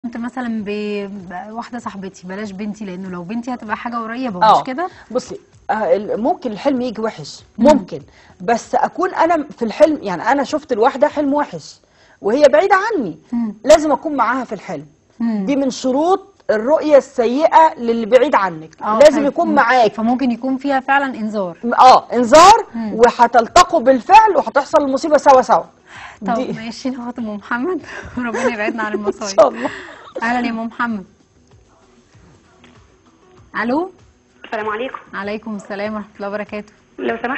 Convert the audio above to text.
كنت مثلا بواحده صاحبتي بلاش بنتي لانه لو بنتي هتبقى حاجه قريبه اه مش كده بصي آه، ال- ممكن الحلم يجي وحش ممكن بس اكون انا في الحلم يعني انا شفت الواحده حلم وحش وهي بعيده عني مم. لازم اكون معاها في الحلم مم. دي من شروط الرؤيه السيئه للي بعيد عنك آه، لازم ف- يكون معاك فممكن يكون فيها فعلا انذار اه انذار مم. وهتلتقوا بالفعل وهتحصل المصيبه سوا سوا طب دي ماشي ناخد ام محمد ربنا يبعدنا عن ان المصايب شاء الله اهلا يا ام محمد الو السلام عليكم عليكم السلام ورحمه الله وبركاته لو سمحت